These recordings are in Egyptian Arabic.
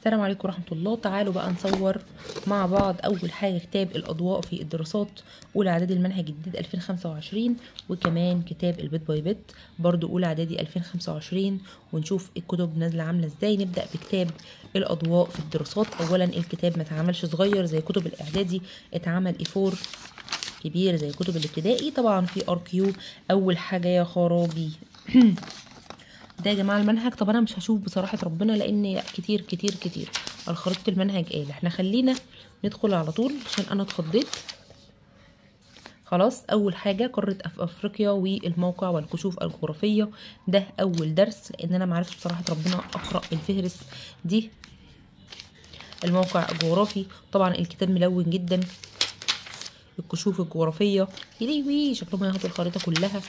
السلام عليكم ورحمة الله تعالوا بقى نصور مع بعض أول حاجة كتاب الأضواء في الدراسات أولى إعدادي المنهج الجديد 2025 وكمان كتاب البيت باي بيت برضو أولى إعدادي 2025 ونشوف الكتب نازلة عاملة إزاي نبدأ بكتاب الأضواء في الدراسات أولا الكتاب ما اتعملش صغير زي كتب الإعدادي اتعمل إيفور كبير زي كتب الابتدائي طبعا في ار كيو أول حاجة يا خرابي ده يا جماعه المنهج طب انا مش هشوف بصراحه ربنا لان كتير كتير كتير الخريطه المنهج قال احنا خلينا ندخل على طول عشان انا اتخضيت خلاص اول حاجه قاره أف افريقيا والموقع والكشوف الجغرافيه ده اول درس لان انا معرفتش بصراحه ربنا اقرا الفهرس دي الموقع الجغرافي طبعا الكتاب ملون جدا الكشوف الجغرافيه يليوي شكلهم هياخدوا الخريطه كلها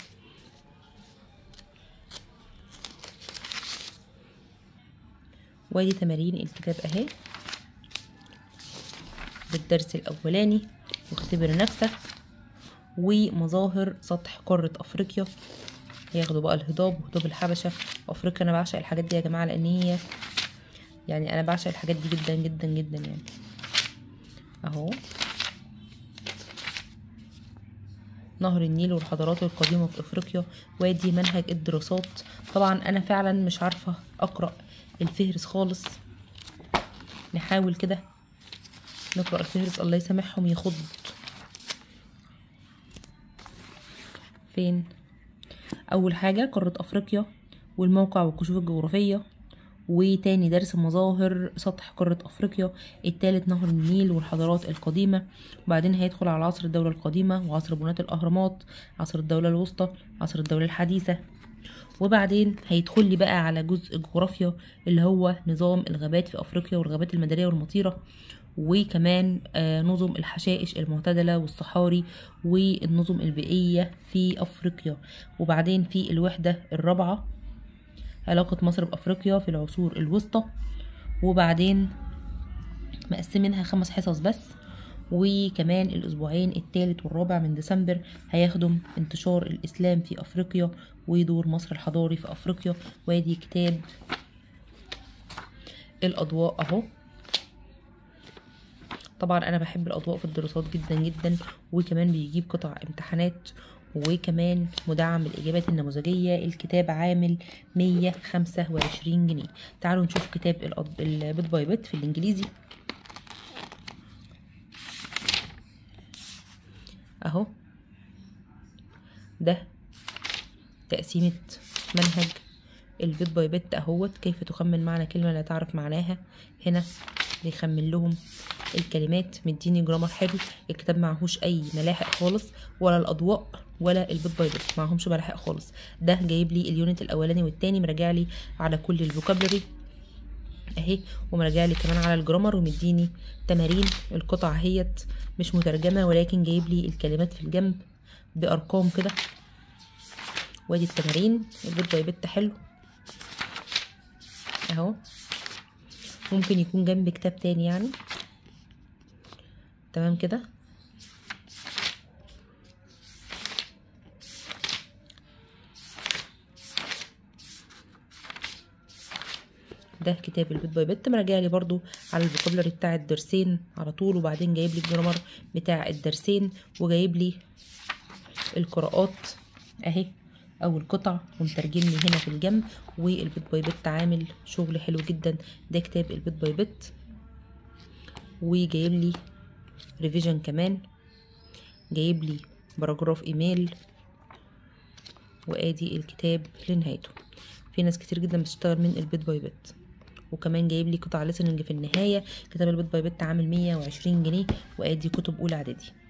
وادي تمارين الكتاب اهي بالدرس الاولاني واختبر نفسك ومظاهر سطح قارة افريقيا هياخدوا بقى الهضاب وهضاب الحبشة وافريقيا انا بعشق الحاجات دي يا جماعة لان هي يعني انا بعشق الحاجات دي جدا جدا جدا يعني اهو نهر النيل والحضارات القديمة في افريقيا وادي منهج الدراسات طبعا انا فعلا مش عارفة اقرأ الفهرس خالص نحاول كده نقرأ الفهرس الله يسامحهم يخض فين أول حاجة قارة أفريقيا والموقع والكشوف الجغرافية وتاني درس مظاهر سطح قارة أفريقيا التالت نهر النيل والحضارات القديمة وبعدين هيدخل على عصر الدولة القديمة وعصر بناة الأهرامات عصر الدولة الوسطى عصر الدولة الحديثة وبعدين هيدخل لي بقى على جزء الجغرافيا اللي هو نظام الغابات في افريقيا والغابات المداريه والمطيره وكمان آه نظم الحشائش المعتدله والصحاري والنظم البيئيه في افريقيا وبعدين في الوحده الرابعه علاقه مصر بافريقيا في العصور الوسطى وبعدين مقسمينها خمس حصص بس وكمان الأسبوعين الثالث والرابع من ديسمبر هيخدم انتشار الإسلام في أفريقيا ودور مصر الحضاري في أفريقيا وادي كتاب الأضواء أهو طبعا أنا بحب الأضواء في الدراسات جدا جدا وكمان بيجيب قطع امتحانات وكمان مدعم بالإجابات النموذجية الكتاب عامل 125 جنيه تعالوا نشوف كتاب البيت باي بيت في الإنجليزي اهو ده تقسيمة منهج البيت باي بيت اهوت كيف تخمن معنى كلمة لا تعرف معناها هنا بيخمن لهم الكلمات مديني جرامر حلو الكتاب معهوش اي ملاحق خالص ولا الاضواء ولا البيت باي بيت معهمش ملاحق خالص ده جايب لي اليونت الاولاني والتاني مراجع لي على كل الفوكابلري اهي ومراجع لي كمان على الجرامر ومديني تمارين القطع اهيت مش مترجمه ولكن جايب لي الكلمات في الجنب بارقام كده وادي التمارين البيت باي بيت حلو اهو ممكن يكون جنب كتاب تاني يعني تمام كده ده كتاب البيت باي بيت مراجع لي برضو على الفوكابلري بتاع الدرسين على طول وبعدين جايب لي الجرامر بتاع الدرسين وجايب لي القراءات اهي او القطع ومترجم لي هنا في الجنب والبيت باي بيت عامل شغل حلو جدا ده كتاب البيت باي بيت وجايب لي ريفيجن كمان جايب لي باراجراف ايميل وادي الكتاب لنهايته في ناس كتير جدا بتشتغل من البيت باي بيت وكمان جايب لي قطع ليسننج في النهايه كتاب البيت باي بيت عامل 120 جنيه وادي كتب اولى اعدادي